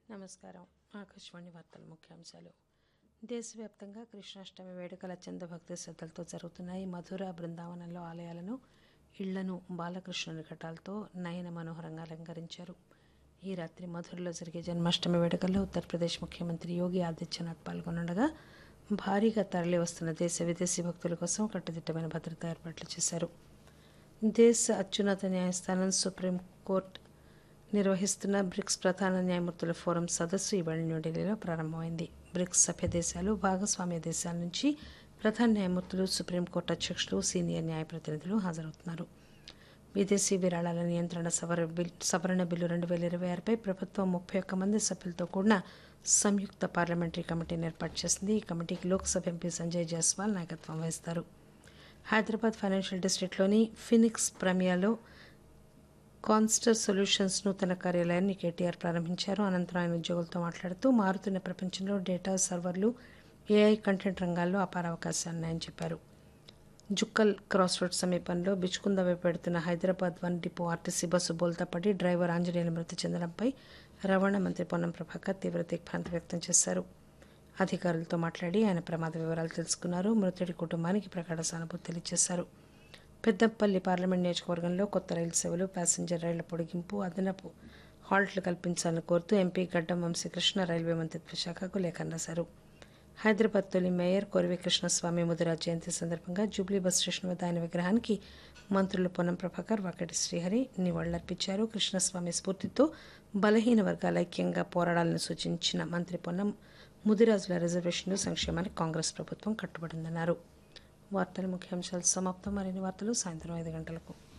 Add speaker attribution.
Speaker 1: నమస్కారం ఆకాశవాణి వార్తల ముఖ్యాంశాలు దేశవ్యాప్తంగా కృష్ణాష్టమి వేడుకల అత్యంత భక్తి శ్రద్ధలతో జరుగుతున్నాయి మధుర బృందావనంలో ఆలయాలను ఇళ్లను బాలకృష్ణుని ఘటాలతో నయన మనోహరంగా అలంకరించారు ఈ రాత్రి మధురలో జరిగే జన్మాష్టమి వేడుకల్లో ఉత్తరప్రదేశ్ ముఖ్యమంత్రి యోగి ఆదిత్యనాథ్ పాల్గొనగా భారీగా తరలి వస్తున్న దేశ విదేశీ భక్తుల కోసం కట్టుదిట్టమైన భద్రతా ఏర్పాట్లు చేశారు దేశ అత్యున్నత న్యాయస్థానం సుప్రీంకోర్టు నిర్వహిస్తున్న బ్రిక్స్ ప్రధాన న్యాయమూర్తుల ఫోరం సదస్సు ఇవాళ న్యూఢిల్లీలో ప్రారంభమైంది బ్రిక్స్ సభ్య దేశాలు భాగస్వామ్య దేశాల నుంచి ప్రధాన న్యాయమూర్తులు సుప్రీంకోర్టు అధ్యక్షులు సీనియర్ న్యాయ ప్రతినిధులు హాజరవుతున్నారు విదేశీ విరాళాల నియంత్రణ సవర బిల్ సవరణ బిల్లు రెండు వేల ఇరవై ఆరుపై ప్రభుత్వం ముప్పై ఒక్క మంది సభ్యులతో కూడిన సంయుక్త పార్లమెంటరీ కమిటీని ఏర్పాటు చేసింది ఈ కమిటీకి లోక్సభ ఎంపీ సంజయ్ జైస్వాల్ నాయకత్వం వహిస్తారు హైదరాబాద్ ఫైనాన్షియల్ డిస్టిక్లోని ఫినిక్స్ ప్రమియాలో కాన్స్టర్ సొల్యూషన్స్ నూతన కార్యాలయాన్ని కేటీఆర్ ప్రారంభించారు అనంతరం ఆయన ఉద్యోగులతో మాట్లాడుతూ మారుతున్న ప్రపంచంలో డేటా సర్వర్లు ఏఐ కంటెంట్ రంగాల్లో అపార అవకాశాలున్నాయని చెప్పారు జుక్కల్ క్రాస్ రోడ్ సమీపంలో బిచ్కుంద వైపు పెడుతున్న Hyderabad one depot RTC bus బోల్తా పడి డ్రైవర్ ఆంజనేయులు మృతి చెందడంపై రవాణా మంత్రి పొన్నం ప్రభాకర్ తీవ్ర దిగ్భ్రాంతి వ్యక్తం చేశారు అధికారులతో మాట్లాడి ఆయన ప్రమాద వివరాలు తెలుసుకున్నారు మృతుడి కుటుంబానికి ప్రగాఢ సానుభూతి తెలియజేశారు పెద్దపల్లి పార్లమెంట్ నియోజకవర్గంలో కొత్త రైలు సేవలు ప్యాసింజర్ రైళ్ల పొడిగింపు అదనపు హాల్ట్లు కల్పించాలని కోరుతూ ఎంపీ గడ్డం వంశీకృష్ణ రైల్వే మంత్రిత్వ శాఖకు లేఖ రాశారు హైదరాబాద్ తొలి మేయర్ కొరవి కృష్ణస్వామి ముదిరాజ్ జయంతి సందర్భంగా జూబ్లీ బస్ స్టేషన్ వద్ద ఆయన విగ్రహానికి మంత్రులు పొన్నం ప్రభాకర్ వాకటి శ్రీహరి నివాళులర్పించారు కృష్ణస్వామి స్ఫూర్తితో బలహీన వర్గాల ఐక్యంగా పోరాడాలని సూచించిన మంత్రి పొన్నం ముదిరాజుల రిజర్వేషన్లు సంక్షేమానికి కాంగ్రెస్ ప్రభుత్వం కట్టుబడిందన్నారు వార్తల ముఖ్యాంశాలు సమాప్తం మరిన్ని వార్తలు సాయంత్రం ఐదు గంటలకు